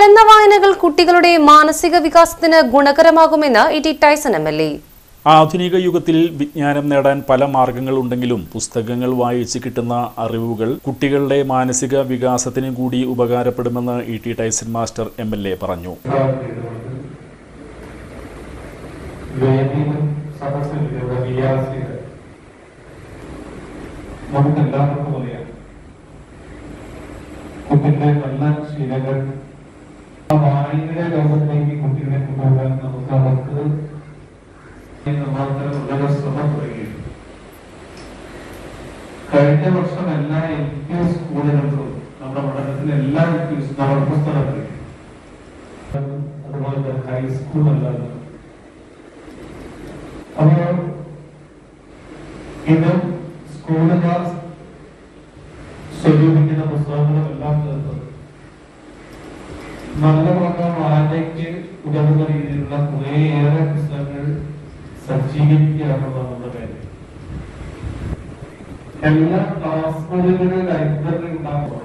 പരന്ന വായനകൾ കുട്ടികളുടെ മാനസിക വികാസത്തിന് ഗുണകരമാകുമെന്ന് E T Tyson M L A ആധുനിക യുഗത്തിൽ വിജ്ഞാനം നേടാൻ പല മാർഗങ്ങളുണ്ടെങ്കിലും പുസ്തകങ്ങൾ വായിച്ച് കിട്ടുന്ന അറിവുകൾ കുട്ടികളുടെ മാനസിക വികാസത്തിന് കൂടി ഉപകാരപ്പെടുമെന്ന് E T Tyson master M L A പറഞ്ഞു വേദിയിലും സദസ്സിലും ഇവിടെ വിയാസികൾ നമുക്ക് എല്ലാവർക്കും അറിയാം കുട്ടികളുടെ നല്ല ശീലങ്ങൾ ആ വായനയുടെ ലോകത്തിലേക്ക് കുട്ടികളെ കൊണ്ടുപോകാൻ നമുക്ക് അവർക്ക് നമ്മളത്തരമുള്ള ശ്രമം തുടങ്ങിയിട്ടുണ്ട് കഴിഞ്ഞ വർഷം എല്ലാ എൽ പി സ്കൂളുകൾക്കും നമ്മുടെ പഠനത്തിലെ എല്ലാ എൽ പി നമ്മുടെ പുസ്തകത്തിൽ അതുപോലെ തന്നെ ഹൈസ്കൂൾ അല്ലാതെ അപ്പോ ഇത് സ്കൂളുകാർ സ്വരൂപിക്കുന്ന പുസ്തകങ്ങളും എല്ലാം ചേർത്ത് നല്ല ഭാഗം വായനയ്ക്ക് ഉതകുന്ന രീതിയിലുള്ള കുറേയേറെ പുസ്തകങ്ങൾ സജ്ജീകരിക്കുക എന്നുള്ളതാണ് നമ്മുടെ കാര്യം എല്ലാ ക്ലാസ് മുറികളിലും ലൈബ്രറി ഉണ്ടാകുമ്പോൾ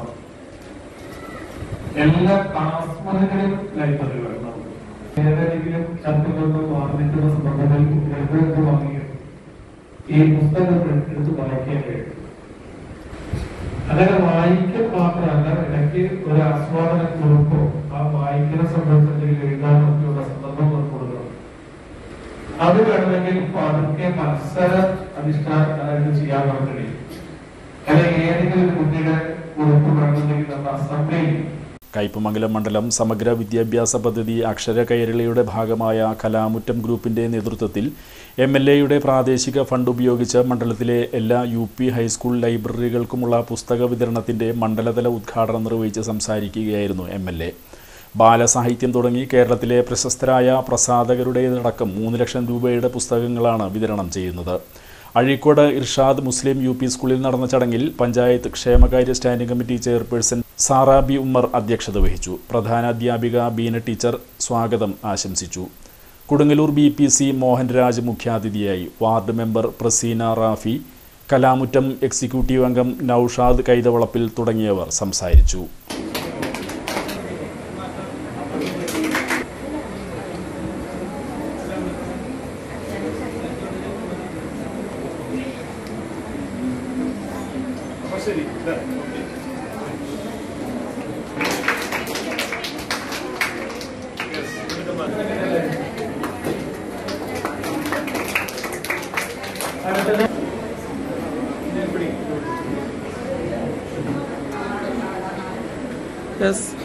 എല്ലാ ക്ലാസ് മുറികളിലും ലൈബ്രറി വേണം നമുക്ക്. ഏതെങ്കിലും ചർച്ചകളൊന്നും വാർന്നിട്ടുള്ള സന്ദർഭങ്ങളിൽ കുട്ടികൾക്ക് ഇത് വാങ്ങുകയും ഈ പുസ്തകങ്ങൾ എടുത്ത് വായിക്കാൻ കഴിയും അങ്ങനെ വായിക്കൽ മാത്രമല്ല ഇടയ്ക്ക് ഒരു ആസ്വാദന കുറിപ്പോ ആ വായിക്കുന്ന സംബന്ധിച്ച് എഴുതാനോ ഒക്കെയുള്ള സന്ദർഭം നമുക്ക് കൊടുക്കണം അത് വേണമെങ്കിൽ പതുക്കെ മത്സര അധിഷ്ഠാനമായിട്ട് ചെയ്യാൻ നമുക്ക് കഴിയും അല്ലെങ്കിൽ ഏതെങ്കിലും ഒരു കുട്ടിയുടെ കുറിപ്പ് വേണമെന്നുണ്ടെങ്കിൽ നമ്മൾ അസംബ്ലിയിൽ കയ്പമംഗലം മണ്ഡലം സമഗ്ര വിദ്യാഭ്യാസ പദ്ധതി അക്ഷര കൈരളിയുടെ ഭാഗമായ കലാമുറ്റം ഗ്രൂപ്പിന്റെ നേതൃത്വത്തിൽ എം എൽ എയുടെ പ്രാദേശിക ഫണ്ട് ഉപയോഗിച്ച് മണ്ഡലത്തിലെ എല്ലാ യു പി ഹൈസ്കൂൾ ലൈബ്രറികൾക്കുമുള്ള പുസ്തക വിതരണത്തിന്റെ മണ്ഡലതല ഉദ്ഘാടനം നിർവഹിച്ച് സംസാരിക്കുകയായിരുന്നു എം എൽ എ ബാലസാഹിത്യം തുടങ്ങി കേരളത്തിലെ പ്രശസ്തരായ പ്രസാധകരുടേതടക്കം മൂന്ന് ലക്ഷം രൂപയുടെ പുസ്തകങ്ങളാണ് വിതരണം ചെയ്യുന്നത് Azhikode Irshad Muslim U P സ്കൂളിൽ നടന്ന ചടങ്ങിൽ പഞ്ചായത്ത് ക്ഷേമകാര്യ standing committee chairperson Sarabi Ummer അധ്യക്ഷത വഹിച്ചു പ്രധാന അധ്യാപിക ബീന ടീച്ചർ സ്വാഗതം ആശംസിച്ചു Kodungallur B P C Mohanraj മുഖ്യാതിഥിയായി ward member Praseena Rafi Kalamuttam executive അംഗം നൌഷാദ് കൈതവളപ്പിൽ തുടങ്ങിയവർ സംസാരിച്ചു Yes.